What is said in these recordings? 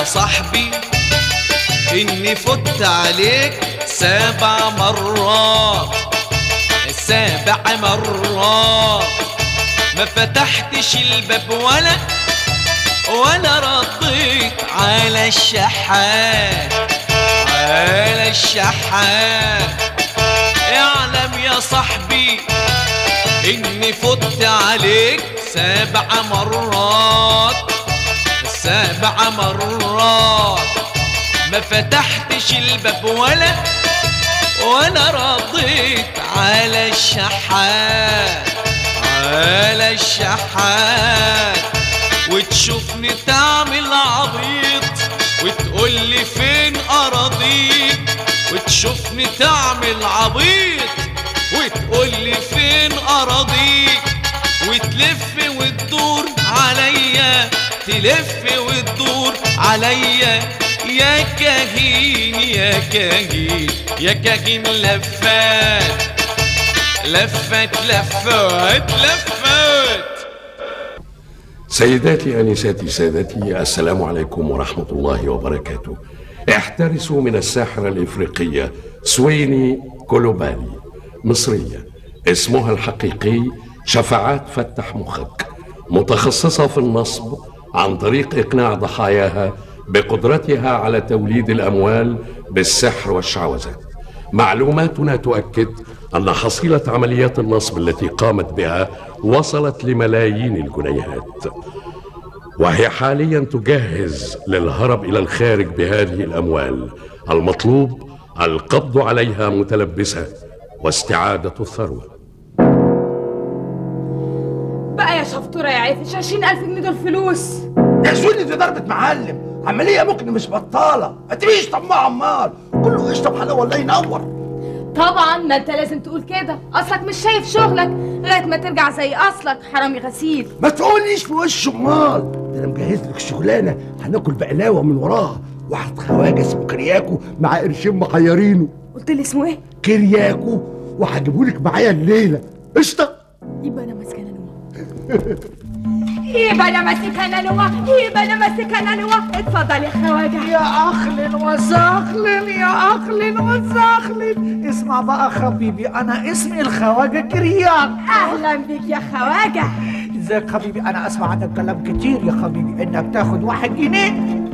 يا صاحبي اني فت عليك سبع مرات سبع مرات ما فتحتش الباب ولا ولا رديت على الشحات على الشحات اعلم يا صاحبي اني فت عليك سبع مرات سبع مرات ما فتحتش الباب ولا ولا رضيت على الشحات على الشحات وتشوفني تعمل عبيط وتقولي فين اراضيك وتشوفني تعمل عبيط وتقولي فين اراضيك وتلف وتدور عليا تلف وتدور عليا يا كهين يا كهين يا كهين لفات لفت لفات لفات سيداتي انساتي سادتي السلام عليكم ورحمه الله وبركاته احترسوا من الساحره الافريقيه سويني كولوبالي مصريه اسمها الحقيقي شفاعات فتح مخك متخصصه في النصب عن طريق اقناع ضحاياها بقدرتها على توليد الاموال بالسحر والشعوذه معلوماتنا تؤكد ان حصيله عمليات النصب التي قامت بها وصلت لملايين الجنيهات وهي حاليا تجهز للهرب الى الخارج بهذه الاموال المطلوب القبض عليها متلبسه واستعاده الثروه بقى يا شفطورة يا عافش عشرين ألف جنيه دول فلوس احسوني دي ضربة معلم عملية ممكن مش بطالة ما تبيش طماع عمال كله قشطة بحلاوة الله ينور طبعا ما انت لازم تقول كده اصلك مش شايف شغلك لغايه ما ترجع زي اصلك حرامي غسيل ما تقوليش في وش امال ده انا مجهز لك شغلانة هناكل بقلاوة من وراها واحد خواجة اسمه كرياكو مع قرشين محيرينه قلت لي اسمه ايه كرياكو وهجيبهولك معايا الليلة قشطة يبقى انا ماسكه نوع يبقى انا ماسكه نوع يبقى انا ماسكه نوع اتفضل يا خواجه يا أخل وسخل يا أخل وسخل اسمع بقى حبيبي أنا اسمي الخواجة كريان اهلا بيك يا خواجه ازيك حبيبي أنا أسمع عنك كلام كتير يا حبيبي إنك تاخد واحد جنيه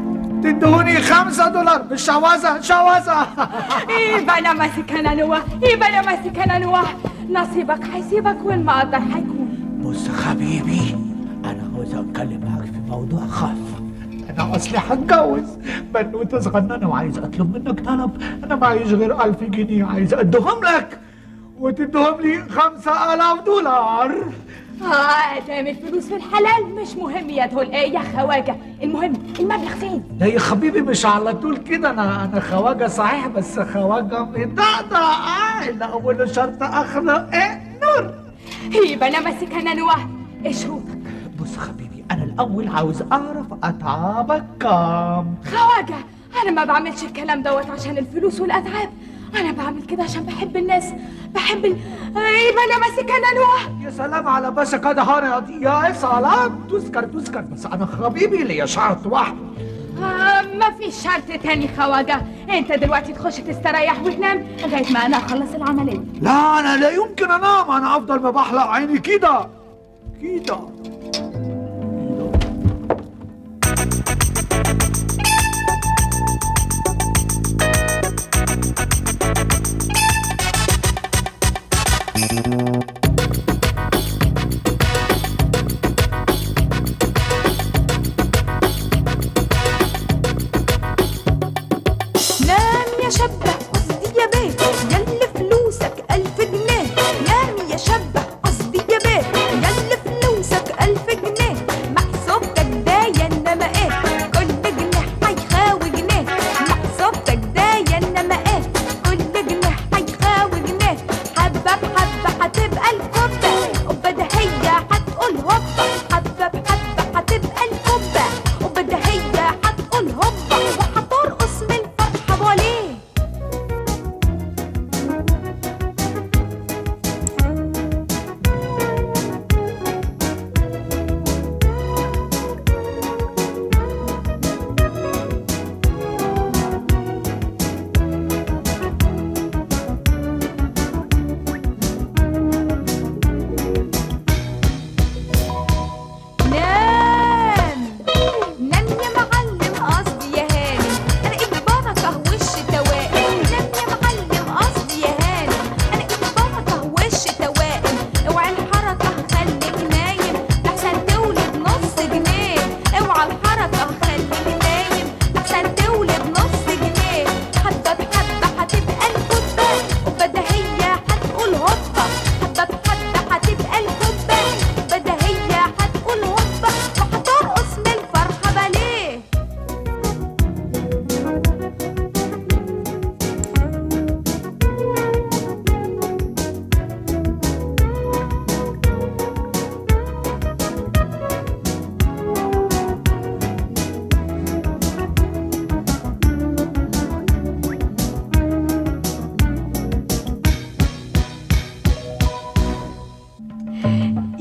تدهوني خمسة دولار بالشوازة شوازة يبقى انا ماسكه نوع يبقى انا ماسكه نوع نصيبك هيسيبك والمقدر هيكون بص حبيبي أنا عاوز أتكلم معاك في موضوع خاص أنا أصلي هتجوز بنوتة صغننة وعايز أطلب منك طلب أنا معيش غير ألف جنيه عايز أديهم لك وتديهم لي خمسة آلاف دولار اه دام الفلوس في الحلال مش مهم يا دول ايه يا خواجه المهم المبلغ فين لا يا حبيبي مش على طول كده انا انا خواجه صحيح بس خواجه مدقدق آه لا اول شرط اخلاق ايه نور يبقى انا ماسكه نوع ايه شروطك بص حبيبي انا الاول عاوز اعرف اتعابك كام خواجه انا ما بعملش الكلام دوت عشان الفلوس والاتعاب انا بعمل كده عشان بحب الناس بحب ال... يبقى انا ماسكه نوع يا سلام على باشا كده هاني يا سلام تذكر تذكر بس انا حبيبي ليا شرط واحد آه ما في شرط تاني خواجه انت دلوقتي تخش تستريح وتنام لغايه ما انا اخلص العمليه لا انا لا يمكن انام انا افضل ما بحلق عيني كده كده نام يا شبة قصدي يا بيه يلي فلوسك ألف جنيه نام يا شبة قصدي يا بيه يلي فلوسك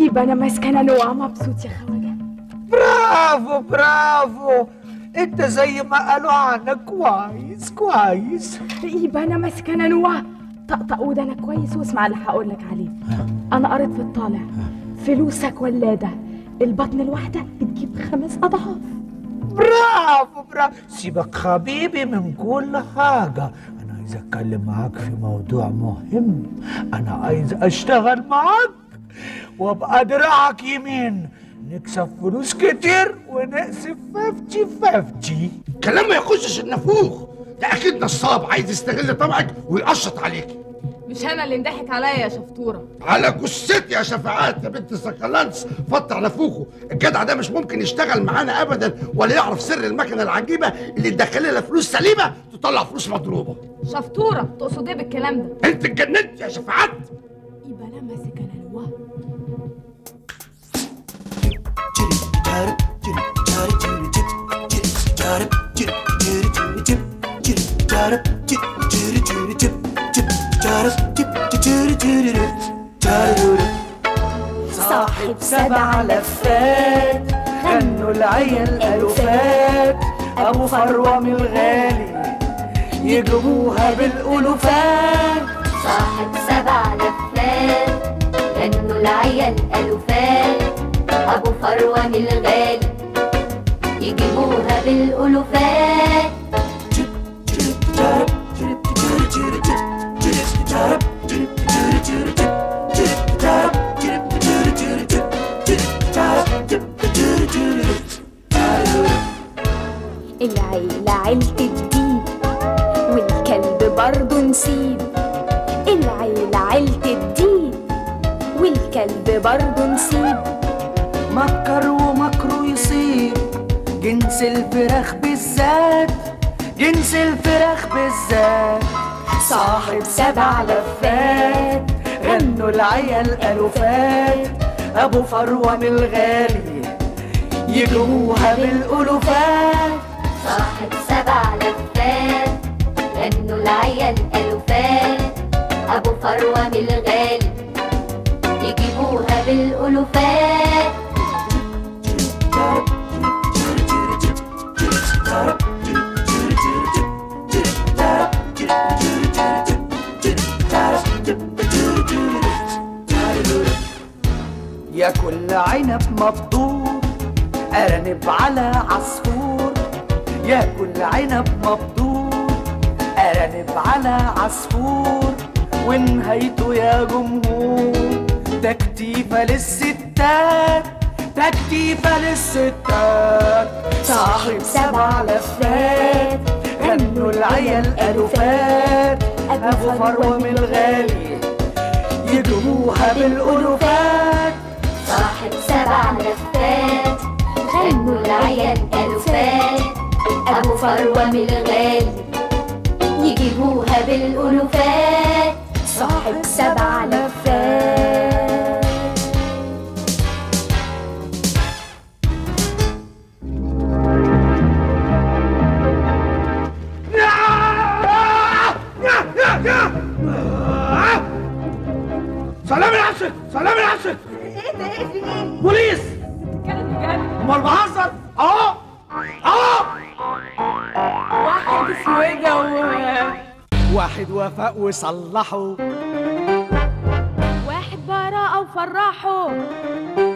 يبقى انا ماسكه انا نوع مبسوط يا خواجه برافو برافو انت زي ما قالوا عنك كويس كويس يبقى انا ماسكه انا نوع طقطق ودانك كويس واسمع اللي هقول لك عليه انا قريت في الطالع فلوسك ولاده البطن الواحده بتجيب خمس اضعاف برافو برافو سيبك حبيبي من كل حاجة أنا عايز أتكلم معاك في موضوع مهم أنا عايز أشتغل معاك وأبقى دراعك يمين نكسب فلوس كتير ونقسم ففتي ففتي كلام ما يخشش النافوخ ده اكيد نصاب عايز يستغل طبعك ويقشط عليك مش انا اللي انضحك عليا يا شفطوره على جثتي يا شفاعات يا بنت سكالانس فطر نافوخه الجدع ده مش ممكن يشتغل معانا ابدا ولا يعرف سر المكنه العجيبه اللي تدخل لنا فلوس سليمه تطلع فلوس مضروبه شفطوره تقصد ايه بالكلام ده انت اتجننت يا شفاعات يبقى انا ماسك انا نوع صاحب سبع لفات غنوا العيال ألوفات أبو فروة من الغالي يجيبوها بالألوفات صاحب سبع لفات غنوا العيال ألوفات أبو فروة من الغالي يجيبوها بالألوفات العيلة عيلة الديب والكلب برضه نسيب العيلة عيلة الديب والكلب برضه نسيب مكر ومكره يصيب جنس الفراخ بالذات جنس الفراخ بالذات صاحب سبع لفات غنوا العيال ألوفات أبو فروة من الغالي يجيبوها بالألوفات صاحب سبع لفات غنوا العيال ألوفات أبو فروة من الغالي يجيبوها بالألوفات يا كل عنب مبدور أرنب على عصفور يا كل عنب مبدور أرنب على عصفور ونهايته يا جمهور تكتيفة للستات تكتيفة للستات صاحب سبع لفات غنوا العيال ألوفات أبو فروة من الغالي يجيبوها بالألوفات صاحب سبع لفات غنوا العيال ألوفات أبو فروة من الغالي يجيبوها بالألوفات صاحب سبع لفات سلام العسل سلام العسل ايه ده ايه في ايه بوليس بتتكلم بجد امال بهزر اهو اهو واحد اسمه ايه ده و- واحد وفاء وصلحوا واحد براءة وفرحه